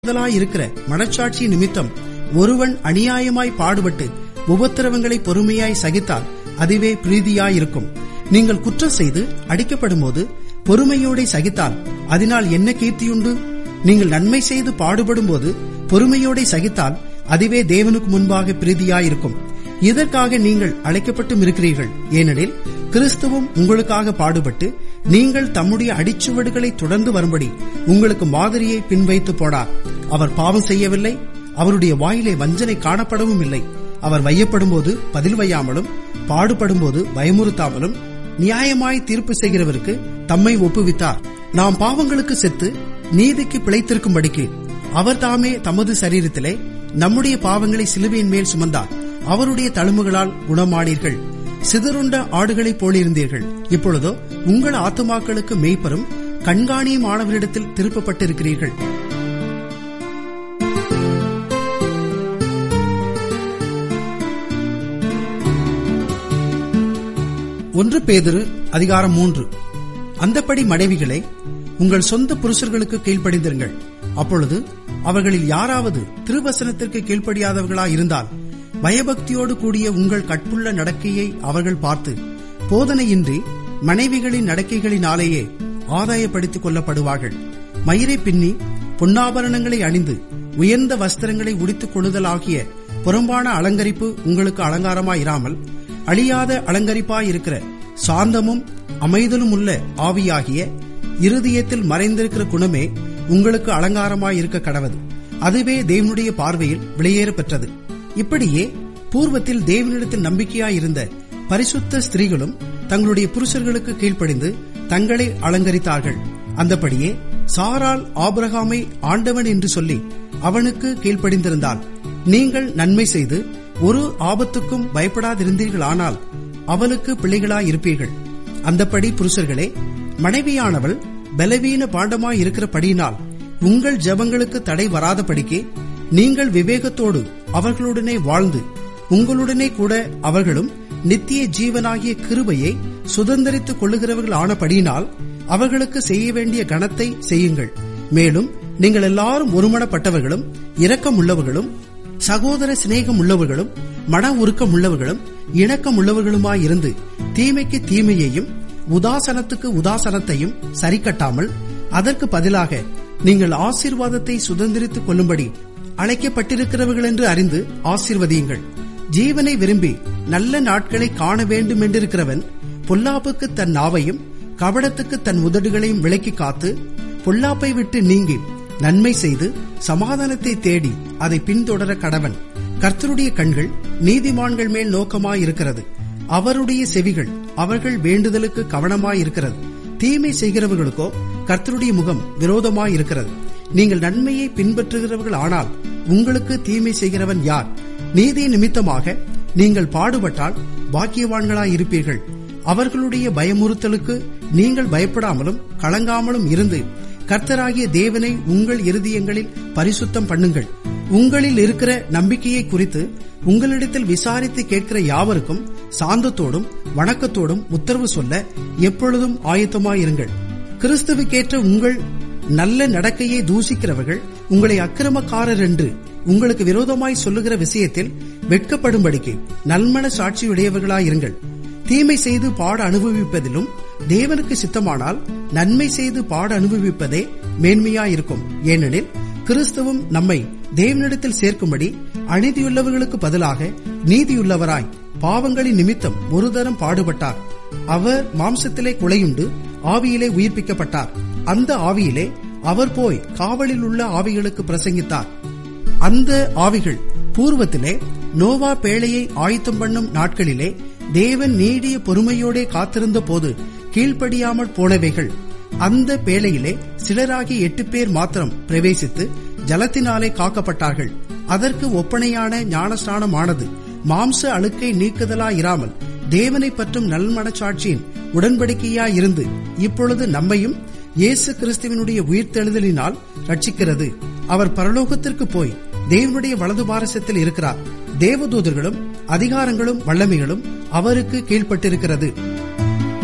முதலாயிருக்கிற மனச்சாட்சி நிமித்தம் ஒருவன் அநியாயமாய் பாடுபட்டு உபத்திரவங்களை பொறுமையாய் சகித்தால் அதுவே பிரீதியாயிருக்கும் நீங்கள் குற்றம் செய்து அடிக்கப்படும்போது பொறுமையோடே சகித்தால் அதனால் என்ன கீர்த்தியுண்டு நீங்கள் நன்மை செய்து பாடுபடும்போது பொறுமையோடே சகித்தால் அதுவே தேவனுக்கு முன்பாக பிரீதியாயிருக்கும் இதற்காக நீங்கள் அழைக்கப்பட்டும் இருக்கிறீர்கள் ஏனெனில் கிறிஸ்துவும் உங்களுக்காக பாடுபட்டு நீங்கள் தம்முடைய அடிச்சுவடுகளை தொடர்ந்து வரும்படி உங்களுக்கு மாதிரியை பின்வைத்து போனார் அவர் பாவம் செய்யவில்லை அவருடைய வாயிலே வஞ்சனை காணப்படவும் இல்லை அவர் வையப்படும்போது பதில் வையாமலும் பாடுபடும்போது பயமுறுத்தாமலும் நியாயமாய் தீர்ப்பு செய்கிறவருக்கு தம்மை ஒப்புவித்தார் நாம் பாவங்களுக்கு செத்து நீதிக்கு பிழைத்திருக்கும்படிக்கு அவர் தாமே தமது சரீரத்திலே நம்முடைய பாவங்களை சிலுவையின் மேல் சுமந்தார் அவருடைய தழும்புகளால் குணமானீர்கள் சிதறுண்ட ஆடுகளைப் போலிருந்தீர்கள் இப்பொழுதோ உங்கள் ஆத்துமாக்களுக்கு மெய்ப்பரும் கண்காணியும் ஆனவரிடத்தில் திருப்பப்பட்டிருக்கிறீர்கள் ஒன்று பேதிரு அதிகாரம் மூன்று அந்தப்படி மனைவிகளை உங்கள் சொந்த புருஷர்களுக்கு கீழ்ப்படிந்திருங்கள் அப்பொழுது அவர்களில் யாராவது திருவசனத்திற்கு கீழ்ப்படியாதவர்களா இருந்தால் பயபக்தியோடு கூடிய உங்கள் கற்புள்ள நடக்கையை அவர்கள் பார்த்து போதனையின்றி மனைவிகளின் நடக்கைகளினாலேயே ஆதாயப்படுத்திக் கொள்ளப்படுவார்கள் மயிரை பின்னி பொன்னாபரணங்களை அணிந்து உயர்ந்த வஸ்திரங்களை உடித்துக் கொள்ளுதலாகிய புறம்பான அலங்கரிப்பு உங்களுக்கு அலங்காரமாயிராமல் அழியாத அலங்கரிப்பாயிருக்கிற சாந்தமும் அமைதலும் உள்ள ஆவியாகிய இருதயத்தில் மறைந்திருக்கிற குணமே உங்களுக்கு அலங்காரமாயிருக்க கடவது அதுவே தேவனுடைய பார்வையில் விலையேற பெற்றது இப்படியே பூர்வத்தில் தேவனிடத்தில் நம்பிக்கையாயிருந்த பரிசுத்த ஸ்திரீகளும் தங்களுடைய புருஷர்களுக்கு கீழ்ப்படிந்து தங்களை அலங்கரித்தார்கள் அந்தபடியே சாரால் ஆபிரகாமை ஆண்டவன் என்று சொல்லி அவனுக்கு கீழ்ப்படிந்திருந்தால் நீங்கள் நன்மை செய்து ஒரு ஆபத்துக்கும் பயப்படாதிருந்தீர்களானால் அவனுக்கு பிள்ளைகளாயிருப்பீர்கள் அந்தப்படி புருஷர்களே மனைவியானவள் பலவீன பாண்டமாய் இருக்கிறபடியினால் உங்கள் ஜபங்களுக்கு தடை வராதபடிக்கு நீங்கள் விவேகத்தோடு அவர்களுடனே வாழ்ந்து உங்களுடனே கூட அவர்களும் நித்திய ஜீவனாகிய கிருபையை சுதந்திரித்துக் கொள்ளுகிறவர்கள் ஆனபடியினால் அவர்களுக்கு செய்ய வேண்டிய கணத்தை செய்யுங்கள் மேலும் நீங்கள் எல்லாரும் ஒருமனப்பட்டவர்களும் இரக்கம் உள்ளவர்களும் சகோதர சிநேகம் உள்ளவர்களும் மன உருக்கம் உள்ளவர்களும் இணக்கம் உள்ளவர்களுமாயிருந்து தீமைக்கு தீமையையும் உதாசனத்துக்கு உதாசனத்தையும் சரிக்கட்டாமல் அதற்கு பதிலாக நீங்கள் ஆசீர்வாதத்தை சுதந்திரித்துக் கொள்ளும்படி அழைக்கப்பட்டிருக்கிறவர்கள் என்று அறிந்து ஆசீர்வதியுங்கள் ஜீவனை விரும்பி நல்ல நாட்களை காண வேண்டும் என்றிருக்கிறவன் பொல்லாப்புக்கு தன் நாவையும் கபடத்துக்கு தன் உதடுகளையும் விலக்கி காத்து பொல்லாப்பை விட்டு நீங்கி நன்மை செய்து சமாதானத்தை தேடி அதை பின்தொடர கடவன் கர்த்தருடைய கண்கள் நீதிமான்கள் மேல் நோக்கமாயிருக்கிறது அவருடைய செவிகள் அவர்கள் வேண்டுதலுக்கு கவனமாயிருக்கிறது தீமை செய்கிறவர்களுக்கோ கர்த்தருடைய முகம் விரோதமாயிருக்கிறது நீங்கள் நன்மையை பின்பற்றுகிறவர்கள் ஆனால் உங்களுக்கு தீமை செய்கிறவன் யார் நீதி நிமித்தமாக நீங்கள் பாடுபட்டால் பாக்கியவான்களாயிருப்பீர்கள் அவர்களுடைய பயமுறுத்தலுக்கு நீங்கள் பயப்படாமலும் கலங்காமலும் இருந்து கர்த்தராகிய தேவனை உங்கள் இருதயங்களில் பரிசுத்தம் பண்ணுங்கள் உங்களில் இருக்கிற நம்பிக்கையை குறித்து உங்களிடத்தில் விசாரித்து கேட்கிற யாவருக்கும் சாந்தத்தோடும் வணக்கத்தோடும் உத்தரவு சொல்ல எப்பொழுதும் ஆயத்தமாயிருங்கள் கிறிஸ்துவுக்கேற்ற உங்கள் நல்ல நடக்கையை தூசிக்கிறவர்கள் உங்களை அக்கிரமக்காரர் என்று உங்களுக்கு விரோதமாய் சொல்லுகிற விஷயத்தில் வெட்கப்படும்படிக்கு நல்மன சாட்சியுடையவர்களாயிருங்கள் தீமை செய்து பாட அனுபவிப்பதிலும் தேவனுக்கு சித்தமானால் நன்மை செய்து பாட அனுபவிப்பதே மேன்மையாயிருக்கும் ஏனெனில் கிறிஸ்துவும் நம்மை தேவனிடத்தில் சேர்க்கும்படி அநீதியுள்ளவர்களுக்கு பதிலாக நீதியுள்ளவராய் பாவங்களின் நிமித்தம் ஒரு தரம் பாடுபட்டார் அவர் மாம்சத்திலே குலையுண்டு ஆவியிலே உயிர்ப்பிக்கப்பட்டார் அந்த ஆவியிலே அவர் போய் காவலில் உள்ள ஆவிகளுக்கு பிரசங்கித்தார் அந்த ஆவிகள் பூர்வத்திலே நோவா பேழையை ஆயத்தம் பண்ணும் நாட்களிலே தேவன் நீடிய பொறுமையோடே காத்திருந்த போது கீழ்ப்படியாமல் போனவைகள் அந்த பேழையிலே சிலராகி எட்டு பேர் மாத்திரம் பிரவேசித்து ஜலத்தினாலே காக்கப்பட்டார்கள் அதற்கு ஒப்பனையான ஞானஸ்நானமானது மாம்ச அழுக்கை நீக்குதலாயிராமல் தேவனை பற்றும் நல்மனச்சாட்சியின் உடன்படிக்கையாயிருந்து இப்பொழுது நம்மையும் இயேசு கிறிஸ்துவனுடைய உயிர்த்தெழுதலினால் ரட்சிக்கிறது அவர் பரலோகத்திற்கு போய் தேவனுடைய வலது பாரசத்தில் இருக்கிறார் தேவதூதர்களும் அதிகாரங்களும் வல்லமைகளும் அவருக்கு கீழ்ப்பட்டிருக்கிறது